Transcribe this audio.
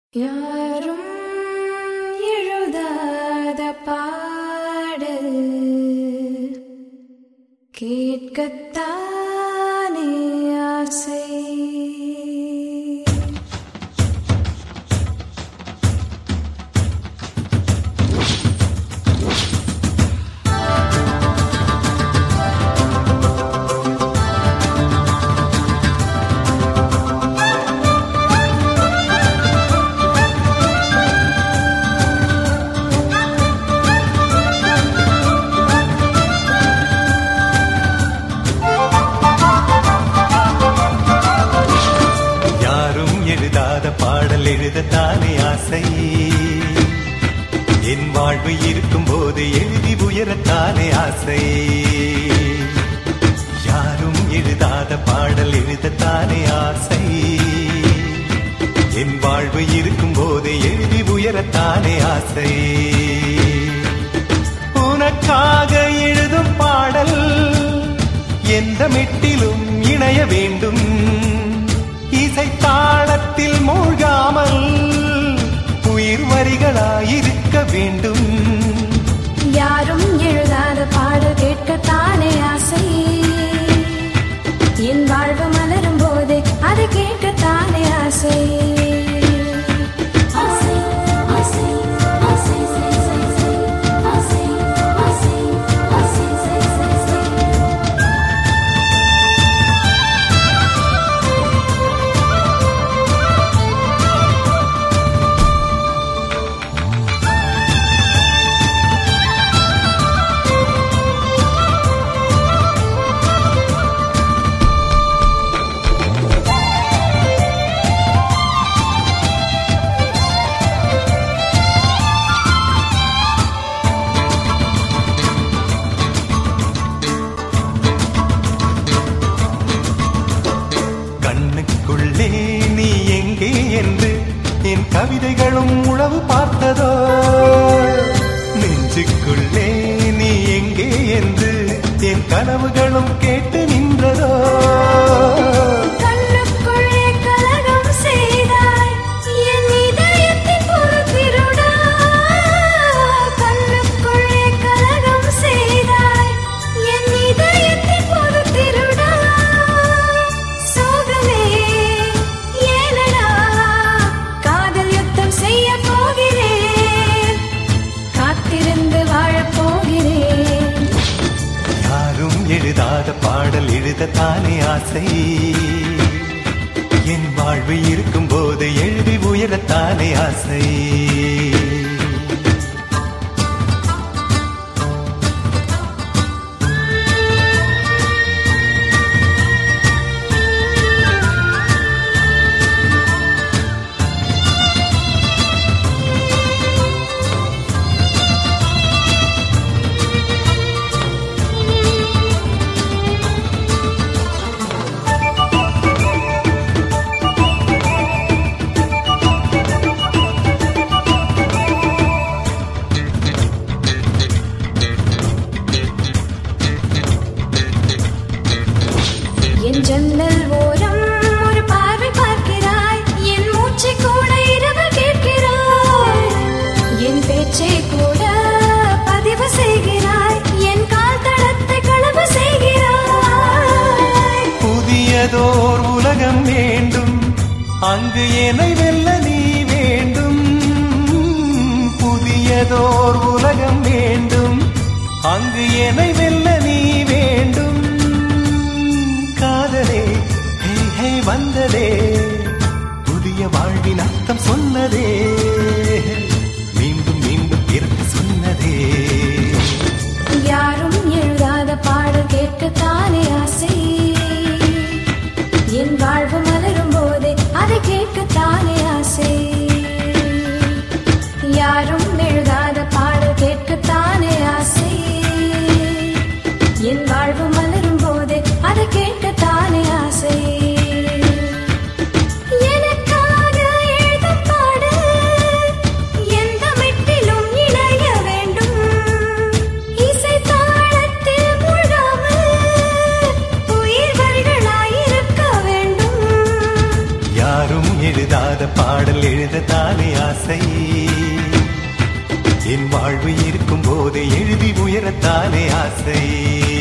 யாரும் எழுதாத பாடு கேட்கத்தானே ஆசை யாரும் எழுதாத பாடல் எழுதத்தானே ஆசை என் வாழ்வு இருக்கும் போது எழுதி உயரத்தானே ஆசை யாரும் எழுதாத பாடல் எழுதத்தானே ஆசை என் வாழ்வு இருக்கும் போது எழுதி உயரத்தானே ஆசை உனக்காக எழுதும் பாடல் எந்த மெட்டிலும் இணைய வேண்டும் இசை தாளத்தில் மூழ்காமல் உயிர் வரிகளாயிருக்க வேண்டும் யாரும் எழுதாத பாடல் கேட்கத்தானே ஆசை என் வாழ்வு மலரும் போது அதை கேட்கத்தானே ஆசை ஆசை ஆசை ஆசை சை சை சை ஆசை ஆசை ஆசை சை சை சை கண்ணுக்குள்ளே நீ எங்கே என்று என் கவிதைகளும் உளவு பார்த்ததோ நெஞ்சுக்குள்ளே நீ எங்கே என்று என் கனவுகளும் கேட்டு நின்றதோ கண்ணுக்குள்ளே கலகம் செய்தாய் என் இதயத்தின் பொறுத்திருடா கண்ணுக்குள்ளே கலகம் செய்தாய் என் இதயத்தின் பொறுத்திருடா சோகமே ஏனடா காதல் யுத்தம் செய்ய போகிறேன் காத்திருந்து வாழப் போகிறேன் யாரும் எழுதாத பாடல் எழுதத்தானே ஆசை என் வாழ்வு இருக்கும் போது எழுதி உயரத்தானே ஆசை என் ஜன்னல் ஓரம் ஒரு பார்வை பார்க்கிறாய் என் மூச்சை கூட இரவு கேட்கிறாய் என் பேச்சை கூட பதிவு செய்கிறாய் என் கால் தடத்தை களவு செய்கிறாய் புதியதோர் உலகம் வேண்டும் அங்கு என்னை வெல்ல நீ வேண்டும் புதியதோர் உலகம் வேண்டும் அங்கு என்னை வெல்ல நீ வேண்டும் காதலே ஹே ஹே வந்ததே புதிய வாழ்வின் அர்த்தம் சொன்னதே மீண்டும் மீண்டும் பிறக்க சொன்னதே யாரும் எழுதாத பாடல் கேட்கத்தானே ஆசை என் வாழ்வு மலரும் போது அதை கேட்கத்தானே ஆசை யாரும் எழுதாத பாடல் கேட்கத்தானே ஆசை என் வாழ்வு மலரும் போது அதை கேட்கத்தானே ஆசை எனக்காக எழுதும் பாடல் எந்த மெட்டிலும் இணைய வேண்டும் இசை தாளத்தில் முழாமல் எழுதத்தானே ஆசை என் வாழ்வு இருக்கும் போதே எழுதி உயரத்தானே ஆசை